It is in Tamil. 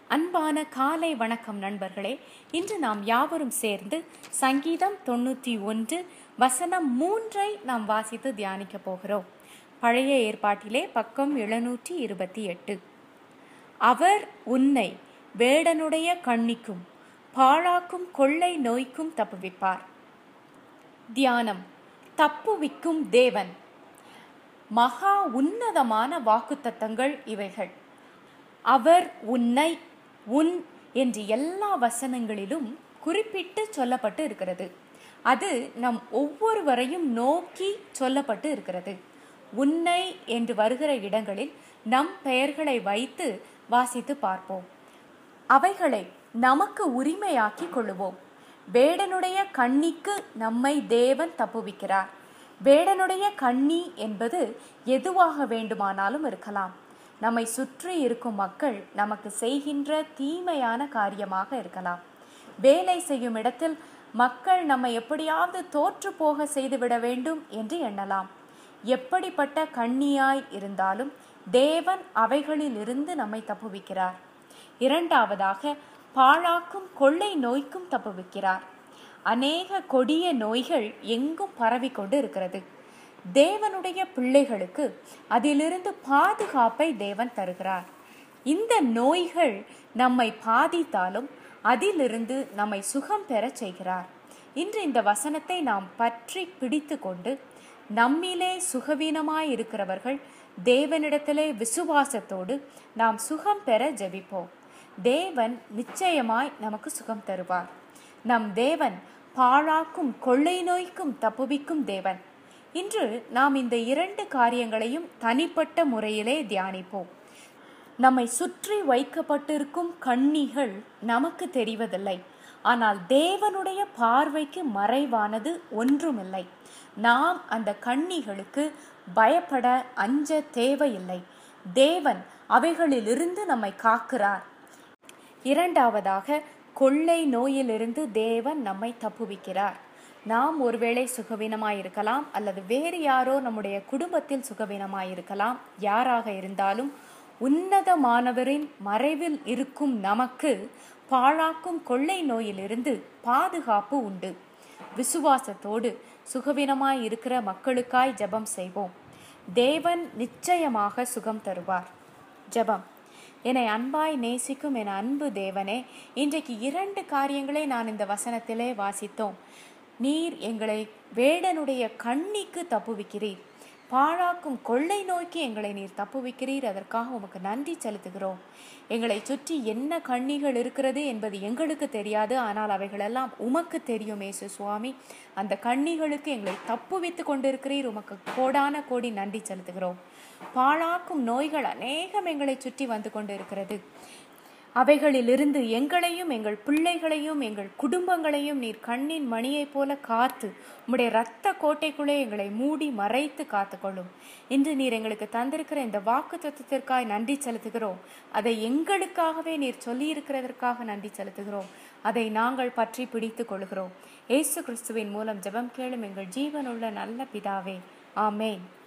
அன்பான காலை வணக்கம் நண்பர்களே இன்று நாம் யாவரும் சேர்ந்து சங்கீதம் தொண்ணூற்றி ஒன்று வசனம் மூன்றை நாம் வாசித்து தியானிக்க போகிறோம் பழைய ஏற்பாட்டிலே பக்கம் எழுநூற்றி இருபத்தி எட்டு அவர் உன்னை வேடனுடைய கண்ணிக்கும் பாழாக்கும் கொள்ளை நோய்க்கும் தப்புவிப்பார் தியானம் தப்புவிக்கும் தேவன் மகா உன்னதமான வாக்குத்தத்தங்கள் இவைகள் அவர் உன்னை உன் என்று எல்லா வசனங்களிலும் குறிப்பிட்டு சொல்லப்பட்டு இருக்கிறது அது நம் ஒவ்வொருவரையும் நோக்கி சொல்லப்பட்டு இருக்கிறது உன்னை என்று வருகிற இடங்களில் நம் பெயர்களை வைத்து வாசித்து பார்ப்போம் அவைகளை நமக்கு உரிமையாக்கி கொள்ளுவோம் வேடனுடைய கண்ணிக்கு நம்மை தேவன் தப்புவிக்கிறார் வேடனுடைய கண்ணி என்பது எதுவாக வேண்டுமானாலும் இருக்கலாம் நம்மை சுற்றி இருக்கும் மக்கள் நமக்கு செய்கின்ற தீமையான காரியமாக இருக்கலாம் வேலை செய்யும் இடத்தில் மக்கள் நம்மை எப்படியாவது தோற்று போக செய்துவிட வேண்டும் என்று எண்ணலாம் எப்படிப்பட்ட கண்ணியாய் இருந்தாலும் தேவன் அவைகளிலிருந்து நம்மை தப்புவிக்கிறார் இரண்டாவதாக பாழாக்கும் கொள்ளை நோய்க்கும் தப்புவிக்கிறார் அநேக கொடிய நோய்கள் எங்கும் பரவிக்கொண்டு இருக்கிறது தேவனுடைய பிள்ளைகளுக்கு அதிலிருந்து பாதுகாப்பை தேவன் தருகிறார் இந்த நோய்கள் நம்மை பாதித்தாலும் அதிலிருந்து நம்மை சுகம் பெறச் செய்கிறார் இன்று இந்த வசனத்தை நாம் பற்றி பிடித்து கொண்டு நம்மிலே சுகவீனமாய் இருக்கிறவர்கள் தேவனிடத்திலே விசுவாசத்தோடு நாம் சுகம் பெற ஜெபிப்போம் தேவன் நிச்சயமாய் நமக்கு சுகம் தருவார் நம் தேவன் பாழாக்கும் கொள்ளை நோய்க்கும் தப்புவிக்கும் தேவன் இன்று நாம் இந்த இரண்டு காரியங்களையும் தனிப்பட்ட முறையிலே தியானிப்போம் நம்மை சுற்றி வைக்கப்பட்டிருக்கும் கண்ணிகள் நமக்கு தெரிவதில்லை ஆனால் தேவனுடைய பார்வைக்கு மறைவானது ஒன்றுமில்லை நாம் அந்த கண்ணிகளுக்கு பயப்பட அஞ்ச தேவையில்லை தேவன் அவைகளிலிருந்து நம்மை காக்கிறார் இரண்டாவதாக கொள்ளை நோயிலிருந்து தேவன் நம்மை தப்புவிக்கிறார் நாம் ஒருவேளை சுகவீனமாயிருக்கலாம் அல்லது வேறு யாரோ நம்முடைய குடும்பத்தில் சுகவீனமாயிருக்கலாம் யாராக இருந்தாலும் உன்னதமானவரின் மறைவில் இருக்கும் நமக்கு பாழாக்கும் கொள்ளை நோயிலிருந்து பாதுகாப்பு உண்டு விசுவாசத்தோடு சுகவீனமாய் இருக்கிற மக்களுக்காய் ஜெபம் செய்வோம் தேவன் நிச்சயமாக சுகம் தருவார் ஜெபம் என்னை அன்பாய் நேசிக்கும் என் அன்பு தேவனே இன்றைக்கு இரண்டு காரியங்களை நான் இந்த வசனத்திலே வாசித்தோம் நீர் எங்களை வேடனுடைய கண்ணிக்கு தப்புவிக்கிறீர் பாழாக்கும் கொள்ளை நோக்கி எங்களை நீர் தப்புவிக்கிறீர் அதற்காக உமக்கு நன்றி செலுத்துகிறோம் எங்களை சுற்றி என்ன கண்ணிகள் இருக்கிறது என்பது எங்களுக்கு தெரியாது ஆனால் அவைகளெல்லாம் உமக்கு தெரியும் ஏசு சுவாமி அந்த கண்ணிகளுக்கு எங்களை தப்புவித்து கொண்டிருக்கிறீர் உமக்கு கோடான கோடி நன்றி செலுத்துகிறோம் பாழாக்கும் நோய்கள் அநேகம் எங்களை சுற்றி வந்து கொண்டு இருக்கிறது அவைகளிலிருந்து எங்களையும் எங்கள் பிள்ளைகளையும் எங்கள் குடும்பங்களையும் நீர் கண்ணின் மணியைப் போல காத்து உம்முடைய இரத்த கோட்டைக்குள்ளே எங்களை மூடி மறைத்து காத்துக்கொள்ளும் இன்று நீர் எங்களுக்கு தந்திருக்கிற இந்த வாக்கு தத்துவத்திற்காக நன்றி செலுத்துகிறோம் அதை எங்களுக்காகவே நீர் சொல்லியிருக்கிறதற்காக நன்றி செலுத்துகிறோம் அதை நாங்கள் பற்றி பிடித்து கொள்கிறோம் ஏசு கிறிஸ்துவின் மூலம் ஜெபம் கேளும் எங்கள் ஜீவனுள்ள நல்ல பிதாவே ஆமேன்